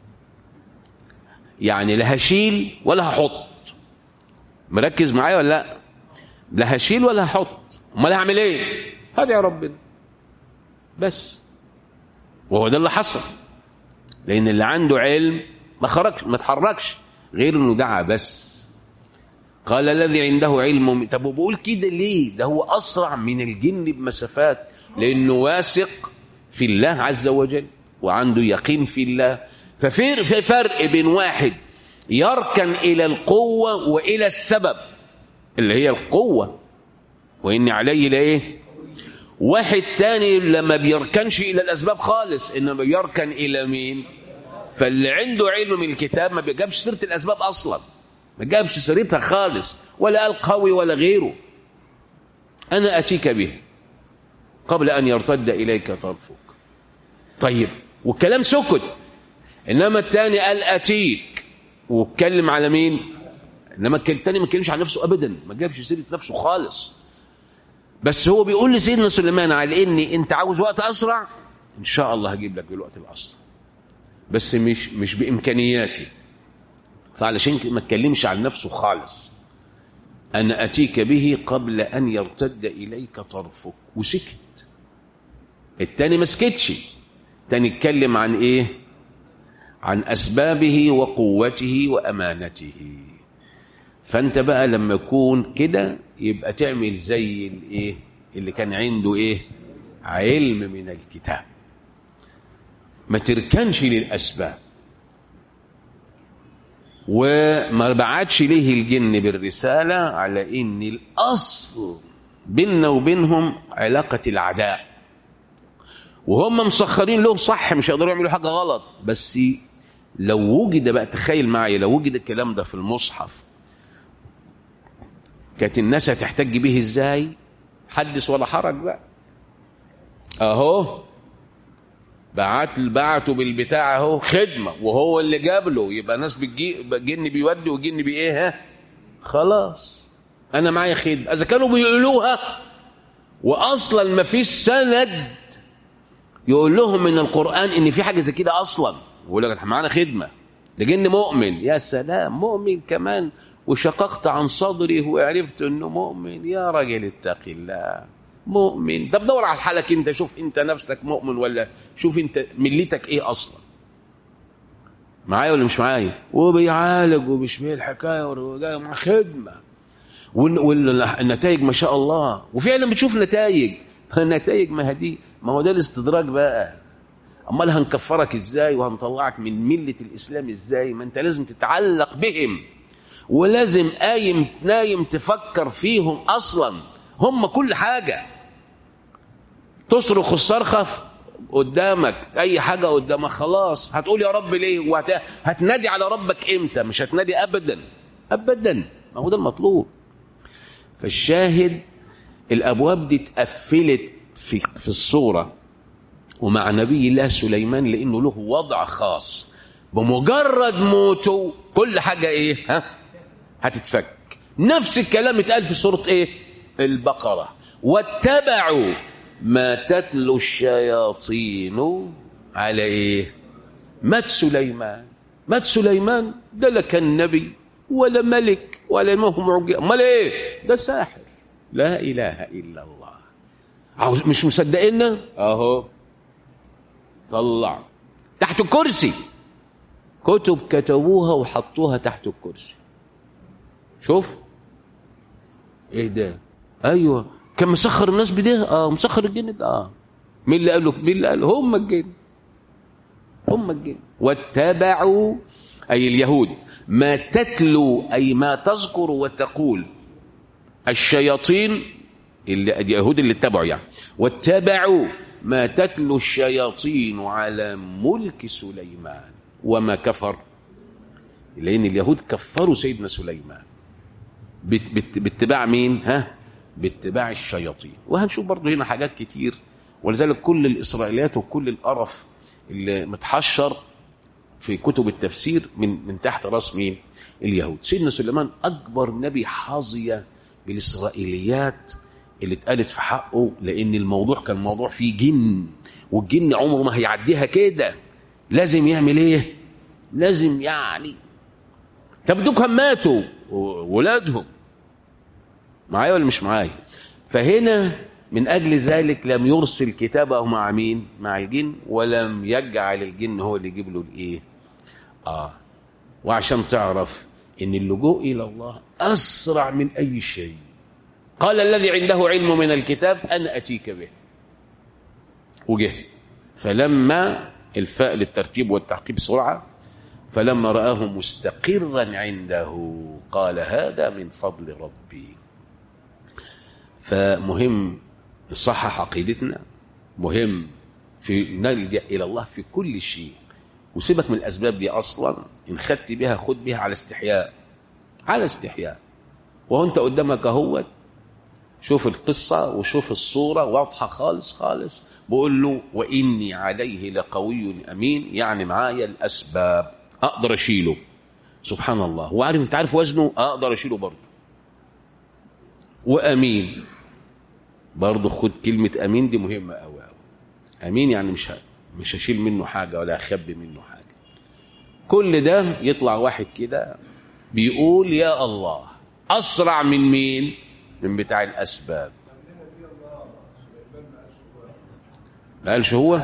يعني لا هشيل ولا هحط مركز معايا ولا لا لا هشيل ولا هحط امال هعمل ايه هدعي ربنا بس وهو ده اللي حصل لان اللي عنده علم ما خرجش ما اتحركش غير انه دعا بس قال الذي عنده علم طب وبقول كده ليه ده هو اسرع من الجن بمسافات لانه واثق في الله عز وجل وعنده يقين في الله ففي في فرق بين واحد يركن الى القوه والى السبب اللي هي القوه وان عليه لايه واحد تاني لما بيركنش الى الاسباب خالص انما بيركن الى مين فاللي عنده علم من الكتاب ما بيجابش سيره الاسباب اصلا ما جابش سيرتها خالص ولا قال قوي ولا غيره انا اتيك به قبل ان يرتد اليك طرفك طيب والكلام سكت انما الثاني قال اتيك واتكلم على مين انما الثاني ما اتكلمش عن نفسه ابدا ما جابش سيره نفسه خالص بس هو بيقول لسيدنا سليمان على اني انت عاوز وقت اسرع ان شاء الله هجيب لك الوقت الاسرع بس مش مش بامكانياتي فعلشان ما اتكلمش عن نفسه خالص انا اتيك به قبل ان يرتد اليك طرفك وسكت التاني ما سكتش التاني اتكلم عن ايه عن اسبابه وقوته وامانته فانت بقى لما يكون كده يبقى تعمل زي الايه اللي كان عنده ايه علم من الكتاب ما تركنش للاسباب وما بعتش ليه الجن بالرساله على ان الاصل بيننا وبينهم علاقه العداء وهم مسخرين له صح مش هيقدروا يعملوا حاجه غلط بس لو وجد بقى تخيل معايا لو وجد الكلام ده في المصحف كانت الناس هتحتج به ازاي حدث ولا حرج بقى اهو بعت بعته بالبتاع اهو خدمه وهو اللي جاب له يبقى ناس بتجي جن بيودي وجن بايه ها خلاص انا معايا خدمه اذا كانوا بيقولوها واصلا ما فيش سند يقول لهم من القران ان في حاجه زي كده اصلا يقول لك معانا خدمه ده جن مؤمن يا سلام مؤمن كمان وشققت عن صدره وعرفت انه مؤمن يا راجل اتق الله مؤمن طب دور على حالك انت شوف انت نفسك مؤمن ولا شوف انت ملتك ايه اصلا معايا ولا مش معايا وبيعالج وبيشمل الحكايه وجاي مع خدمه والنتائج ما شاء الله وفعلا بتشوف نتائج النتائج ما هدي ما هو ده الاستدراج بقى امال هنكفرك ازاي وهنطلعك من مله الاسلام ازاي ما انت لازم تتعلق بهم ولازم قايم نايم تفكر فيهم اصلا هم كل حاجه تصرخ الصرخه قدامك اي حاجه قدامك خلاص هتقول يا رب ليه وهتنادي على ربك امتى مش هتنادي ابدا ابدا ما هو ده المطلوب فالشاهد الابواب دي اتقفلت في في الصوره ومع نبي الله سليمان لانه له وضع خاص بمجرد موته كل حاجه ايه ها هتتفك نفس الكلام اتقال في سوره ايه البقره واتبعوا ما تتلو الشياطين على ايه مات سليمان مات سليمان ده لا كان نبي ولا ملك ولا مهم عجي امال ايه ده ساحر لا اله الا الله عاوز مش مصدقيننا اهو طلع تحت الكرسي كتب كتبوها وحطوها تحت الكرسي شوف ايه ده ايوه كان مسخر الناس بده اه مسخر الجن ده اه مين اللي قال له مين اللي قال هم الجن هم الجن واتبعوا اي اليهود ما تتلو اي ما تذكر وتقول الشياطين اللي اليهود اللي اتبعوا يعني واتبعوا ما تتلو الشياطين على ملك سليمان وما كفر لان اليهود كفروا سيدنا سليمان باتباع مين ها باتباع الشياطين وهنشوف برضه هنا حاجات كتير ولذلك كل الاسرائيليات وكل القرف اللي متحشر في كتب التفسير من من تحت راس مين؟ اليهود. سيدنا سليمان اكبر نبي حظي بالاسرائيليات اللي اتقالت في حقه لان الموضوع كان موضوع فيه جن والجن عمره ما هيعديها كده لازم يعمل ايه؟ لازم يعني طب دول كان ماتوا ولادهم معايا ولا مش معايا؟ فهنا من أجل ذلك لم يرسل كتابه مع مين مع الجن ولم يجعل الجن هو اللي يجيب له الإيه آه وعشان تعرف إن اللجوء إلى الله أسرع من أي شيء قال الذي عنده علم من الكتاب أنا أتيك به وجه فلما الفاء للترتيب والتعقيب سرعة فلما رآه مستقرا عنده قال هذا من فضل ربي فمهم نصحح عقيدتنا مهم في نلجا الى الله في كل شيء وسيبك من الاسباب دي اصلا ان خدت بها خد بها على استحياء على استحياء وهو انت قدامك اهوت شوف القصه وشوف الصوره واضحه خالص خالص بقول له واني عليه لقوي امين يعني معايا الاسباب اقدر اشيله سبحان الله وعارف انت عارف وزنه اقدر اشيله برضه وامين برضه خد كلمة أمين دي مهمة أوي أوي أمين يعني مش مش هشيل منه حاجة ولا أخبي منه حاجة كل ده يطلع واحد كده بيقول يا الله أسرع من مين؟ من بتاع الأسباب ما قالش هو؟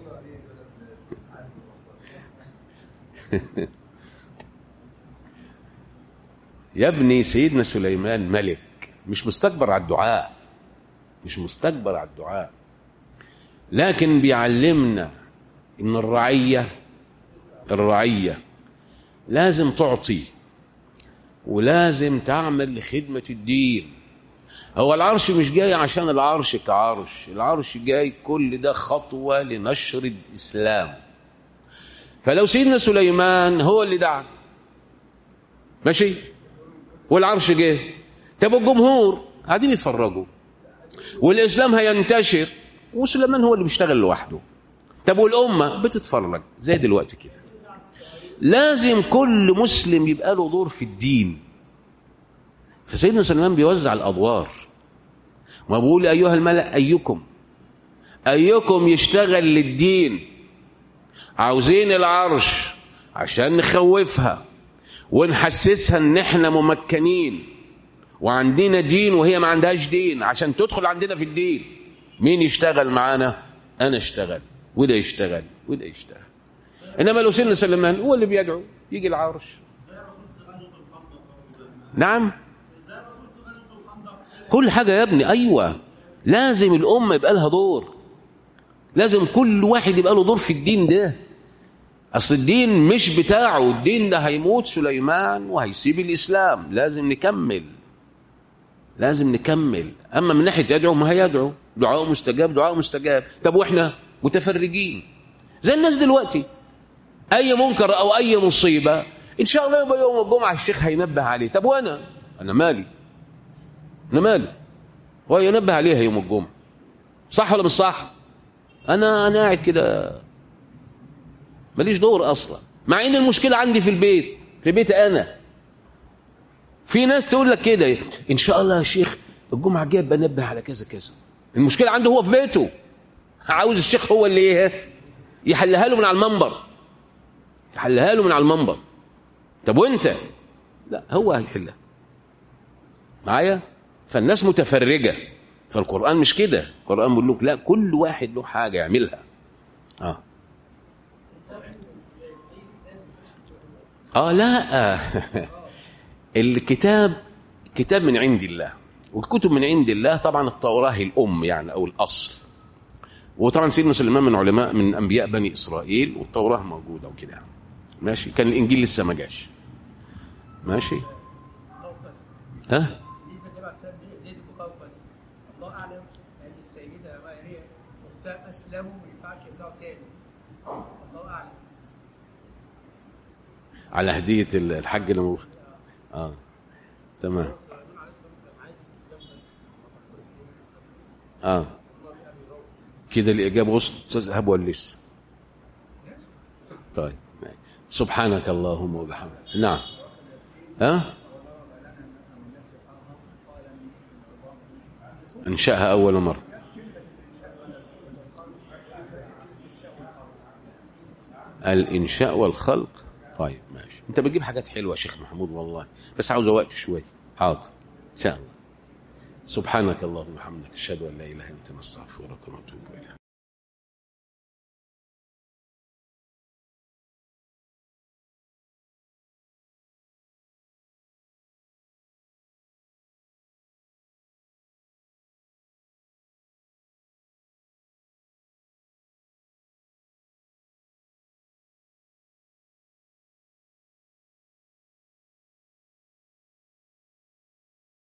يا ابني سيدنا سليمان ملك مش مستكبر على الدعاء مش مستكبر على الدعاء لكن بيعلمنا ان الرعيه الرعيه لازم تعطي ولازم تعمل لخدمه الدين هو العرش مش جاي عشان العرش كعرش العرش جاي كل ده خطوه لنشر الاسلام فلو سيدنا سليمان هو اللي دعا ماشي والعرش جه طب الجمهور قاعدين يتفرجوا والاسلام هينتشر وسليمان هو اللي بيشتغل لوحده طب والامه بتتفرج زي دلوقتي كده لازم كل مسلم يبقى له دور في الدين فسيدنا سليمان بيوزع الادوار ما بيقول ايها الملأ ايكم ايكم يشتغل للدين عاوزين العرش عشان نخوفها ونحسسها ان احنا ممكنين وعندنا دين وهي ما عندهاش دين عشان تدخل عندنا في الدين مين يشتغل معانا انا اشتغل وده يشتغل وده يشتغل انما لو سيدنا سليمان هو اللي بيدعو يجي العرش نعم كل حاجه يا ابني ايوه لازم الامه يبقى لها دور لازم كل واحد يبقى له دور في الدين ده اصل الدين مش بتاعه الدين ده هيموت سليمان وهيسيب الاسلام لازم نكمل لازم نكمل اما من ناحيه يدعو ما هيدعو دعاء مستجاب دعاء مستجاب طب واحنا متفرجين زي الناس دلوقتي اي منكر او اي مصيبه ان شاء الله يبقى يوم الجمعه الشيخ هينبه عليه طب وانا انا مالي انا مالي هو ينبه عليها يوم الجمعه صح ولا مش صح انا انا قاعد كده ماليش دور اصلا مع ان المشكله عندي في البيت في بيتي انا في ناس تقول لك كده ان شاء الله يا شيخ الجمعه الجايه بنبه على كذا كذا المشكله عنده هو في بيته عاوز الشيخ هو اللي ايه يحلها له من على المنبر يحلها له من على المنبر طب وانت لا هو هيحلها معايا فالناس متفرجه فالقران مش كده القران بيقول لك لا كل واحد له حاجه يعملها اه اه لا الكتاب كتاب من عند الله والكتب من عند الله طبعا التوراه هي الام يعني او الاصل وطبعا سيدنا سليمان من علماء من انبياء بني اسرائيل والتوراه موجوده وكده يعني. ماشي كان الانجيل لسه ما جاش ماشي ها الله اعلم ان السيده ماريا اختها اسلموا ما ينفعش يرجعوا تاني الله اعلم على هديه الحج لما اه تمام سليمان عليه السلام كان عايز الاسلام بس ما فكروا يديهم الاسلام بس اه الله بقى بيروح كده الإجابة وصلت أستاذ إيهاب ولا لسه طيب ماشي. سبحانك اللهم وبحمدك نعم ها انشاها اول مره الانشاء والخلق طيب ماشي انت بتجيب حاجات حلوه يا شيخ محمود والله بس عاوزه وقت شويه حاضر ان شاء الله سبحانك اللهم وبحمدك اشهد ان لا اله الا انت نستغفرك ونتوب اليك